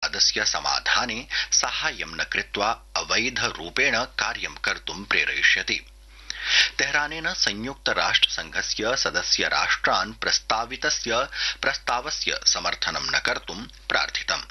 विवादस्य समाधाने साहाय्यं न कृत्वा अवैधरूपेण कार्यं कर्तुं प्रेरयिष्यति तेहरानेन संयुक्त राष्ट्र संघस्य सदस्य राष्ट्रान् प्रस्तावितस्य प्रस्तावस्य समर्थनं न कर्तुं प्रार्थितम्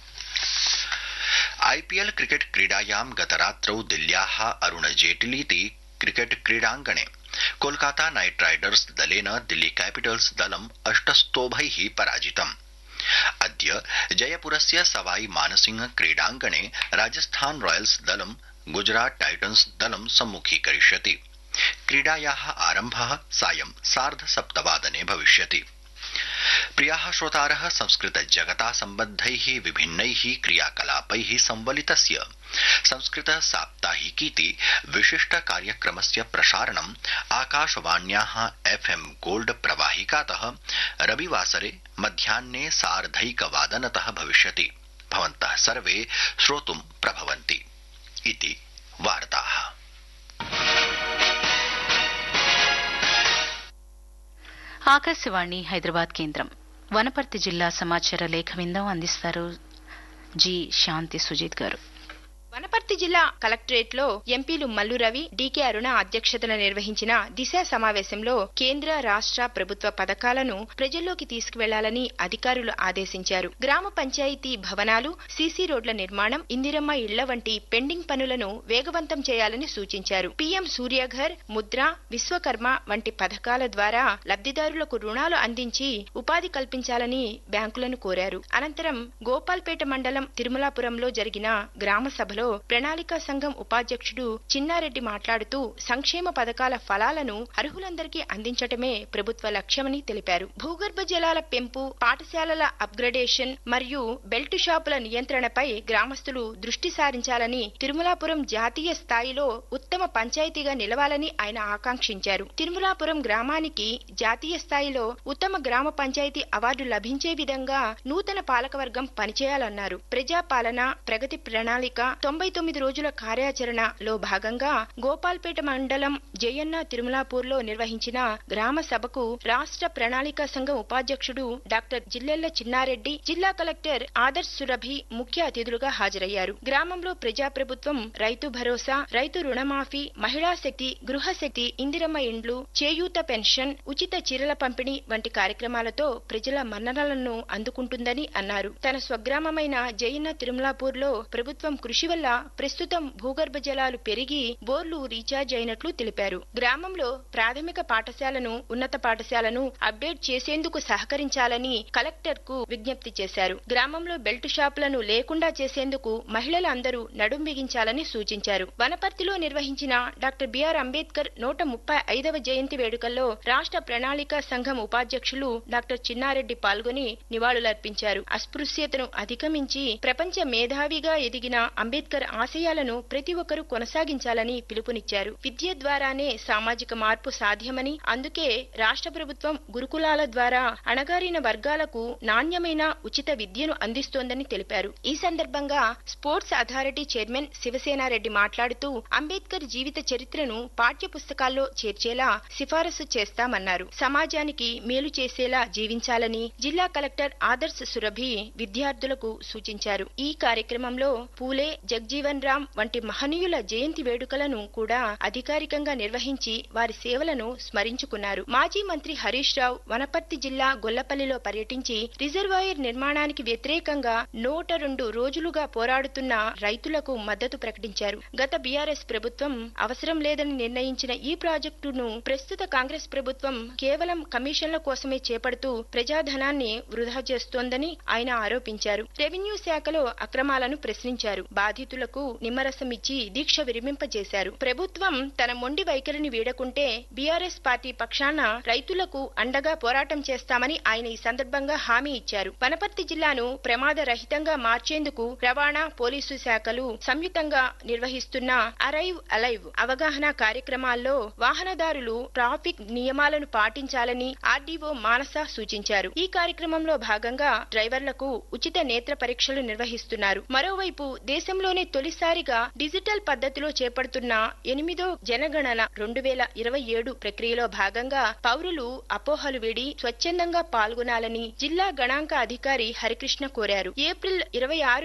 आईपीएल क्रिकेट क्रीडायां गतरात्रौ दिल्ल्याः अरुण जेटलीति क्रिकेट क्रीडाङ्गणे कोलकाता नाइट राइडर्स दलेन दिल्ली कैपिटल्स दलम् अष्टस्तोभैः पराजितम् अद्य जयपुरस्य सवाई मानसिंह क्रीडाङ्गणे राजस्थान रॉयल्स दलं गुजरात टाइटन्स दलं सम्मुखीकरिष्यति क्रीडायाः आरम्भः सायं सार्ध सप्तवादने भविष्यति प्रियाः श्रोतारः संस्कृत जगता सम्बद्धैः विभिन्नैः क्रियाकलापैः संवलितस्य संस्कृत साप्ताहिकीति विशिष्ट कार्यक्रमस्य प्रसारणम् आकाशवाण्याः एफएम् गोल्ड प्रवाहिकातः रविवासरे मध्याह्ने सार्धैकवादनतः भविष्यति भवन्तः सर्वे श्रोतुं प्रभवन्ति इति वार्ताः ఆకాశవాణి హైదరాబాద్ కేంద్రం వనపర్తి జిల్లా సమాచార లేఖ విందం అందిస్తారు జి శాంతి సుజిత్ గారు వనపర్తి జిల్లా కలెక్టరేట్ లో ఎంపీలు మల్లు రవి డీకే అరుణ అధ్యక్షతన నిర్వహించిన దిశ సమావేశంలో కేంద్ర రాష్ట్ర ప్రభుత్వ పథకాలను ప్రజల్లోకి తీసుకువెళ్లాలని అధికారులు ఆదేశించారు గ్రామ పంచాయతీ భవనాలు సీసీ రోడ్ల నిర్మాణం ఇందిరమ్మ ఇళ్ల వంటి పెండింగ్ పనులను వేగవంతం చేయాలని సూచించారు పీఎం సూర్యఘర్ ముద్ర విశ్వకర్మ వంటి పథకాల ద్వారా లబ్దిదారులకు రుణాలు అందించి ఉపాధి కల్పించాలని బ్యాంకులను కోరారు అనంతరం గోపాల్పేట మండలం తిరుమలాపురంలో జరిగిన గ్రామ సభలో ప్రణాళికా సంఘం ఉపాధ్యక్షుడు చిన్నారెడ్డి మాట్లాడుతూ సంక్షేమ పథకాల ఫలాలను అర్హులందరికీ అందించటమే ప్రభుత్వ లక్ష్యమని తెలిపారు భూగర్భ జలాల పెంపు పాఠశాలల అప్గ్రేడేషన్ మరియు బెల్ట్ షాపుల నియంత్రణపై గ్రామస్తులు దృష్టి సారించాలని తిరుమలాపురం జాతీయ స్థాయిలో ఉత్తమ పంచాయతీగా నిలవాలని ఆయన ఆకాంక్షించారు తిరుమలాపురం గ్రామానికి జాతీయ స్థాయిలో ఉత్తమ గ్రామ పంచాయతీ అవార్డు లభించే విధంగా నూతన పాలకవర్గం పనిచేయాలన్నారు ప్రజాపాలన ప్రగతి ప్రణాళిక తొంభై తొమ్మిది రోజుల కార్యాచరణలో భాగంగా గోపాల్పేట మండలం జయన్న తిరుమలాపూర్ లో నిర్వహించిన గ్రామ సభకు రాష్ట్ర ప్రణాళికా సంఘం ఉపాధ్యక్షుడు డాక్టర్ జిల్లెళ్ల చిన్నారెడ్డి జిల్లా కలెక్టర్ ఆదర్శ్ సురభి ముఖ్య అతిథులుగా హాజరయ్యారు గ్రామంలో ప్రజాప్రభుత్వం రైతు భరోసా రైతు రుణమాఫీ మహిళా శక్తి గృహశక్తి ఇందిరమ్మ ఇండ్లు చేయూత పెన్షన్ ఉచిత చీరల పంపిణీ వంటి కార్యక్రమాలతో ప్రజల మన్ననలను అందుకుంటుందని అన్నారు తన స్వగ్రామమైన జయన్న తిరుమలాపూర్ లో ప్రభుత్వం కృషి వల్ల ప్రస్తుతం భూగర్భ జలాలు పెరిగి బోర్లు రీఛార్జ్ అయినట్లు తెలిపారు గ్రామంలో ప్రాథమిక పాఠశాలను ఉన్నత పాఠశాలను అప్డేట్ చేసేందుకు సహకరించాలని కలెక్టర్ కు విజ్ఞప్తి చేశారు గ్రామంలో బెల్ట్ షాపులను లేకుండా చేసేందుకు మహిళలు అందరూ నడుం బిగించాలని సూచించారు వనపర్తిలో నిర్వహించిన డాక్టర్ బిఆర్ అంబేద్కర్ నూట ముప్పై ఐదవ జయంతి వేడుకల్లో రాష్ట్ర ప్రణాళికా సంఘం ఉపాధ్యక్షులు డాక్టర్ చిన్నారెడ్డి పాల్గొని నివాళులర్పించారు అస్పృశ్యతను అధిగమించి ప్రపంచ మేధావిగా ఎదిగిన అంబేద్కర్ ఆశయాలను ప్రతి ఒక్కరూ కొనసాగించాలని పిలుపునిచ్చారు విద్య ద్వారానే సామాజిక మార్పు సాధ్యమని అందుకే రాష్ట్ర ప్రభుత్వం గురుకులాల ద్వారా అణగారిన వర్గాలకు నాణ్యమైన ఉచిత విద్యను అందిస్తోందని తెలిపారు ఈ సందర్భంగా స్పోర్ట్స్ అథారిటీ చైర్మన్ శివసేనారెడ్డి మాట్లాడుతూ అంబేద్కర్ జీవిత చరిత్రను పాఠ్య పుస్తకాల్లో చేర్చేలా సిఫారసు చేస్తామన్నారు సమాజానికి మేలు చేసేలా జీవించాలని జిల్లా కలెక్టర్ ఆదర్శ్ సురభి విద్యార్థులకు సూచించారు ఈ కార్యక్రమంలో పూలే జగ్జీవన్ రామ్ వంటి మహనీయుల జయంతి వేడుకలను కూడా అధికారికంగా నిర్వహించి వారి సేవలను స్మరించుకున్నారు మాజీ మంత్రి హరీష్ రావు వనపర్తి జిల్లా గొల్లపల్లిలో పర్యటించి రిజర్వాయర్ నిర్మాణానికి వ్యతిరేకంగా నూట రెండు రోజులుగా పోరాడుతున్న రైతులకు మద్దతు ప్రకటించారు గత బీఆర్ఎస్ ప్రభుత్వం అవసరం లేదని నిర్ణయించిన ఈ ప్రాజెక్టును ప్రస్తుత కాంగ్రెస్ ప్రభుత్వం కేవలం కమిషన్ల కోసమే చేపడుతూ ప్రజాధనాన్ని వృధా చేస్తోందని ఆయన ఆరోపించారు రెవెన్యూ శాఖలో అక్రమాలను ప్రశ్నించారు బాధితులకు నిమ్మరసం ఇచ్చి దీక్ష విరమింపజేశారు ప్రభుత్వం తన మొండి వైఖరిని వీడకుంటే బీఆర్ఎస్ పార్టీ పక్షాన రైతులకు అండగా పోరాటం చేస్తామని ఆయన ఈ సందర్భంగా హామీ ఇచ్చారు వనపర్తి జిల్లాను ప్రమాద రహితంగా మార్చేందుకు రవాణా పోలీసు శాఖలు సంయుక్తంగా నిర్వహిస్తున్న అరైవ్ అలైవ్ అవగాహన కార్యక్రమాల్లో వాహనదారులు ట్రాఫిక్ నియమాలను పాటించాలని ఆర్డీఓ మానస సూచించారు ఈ కార్యక్రమంలో భాగంగా డ్రైవర్లకు ఉచిత నేత్ర పరీక్షలు నిర్వహిస్తున్నారు మరోవైపు దేశంలోనే తొలిసారిగా డిజిటల్ పద్ధతిలో చేపడుతున్న ఎనిమిదో జనగణన రెండు వేల ఇరవై ఏడు ప్రక్రియలో భాగంగా పౌరులు అపోహలు వీడి స్వచ్ఛందంగా పాల్గొనాలని జిల్లా గణాంక అధికారి హరికృష్ణ కోరారు ఏప్రిల్ ఇరవై ఆరు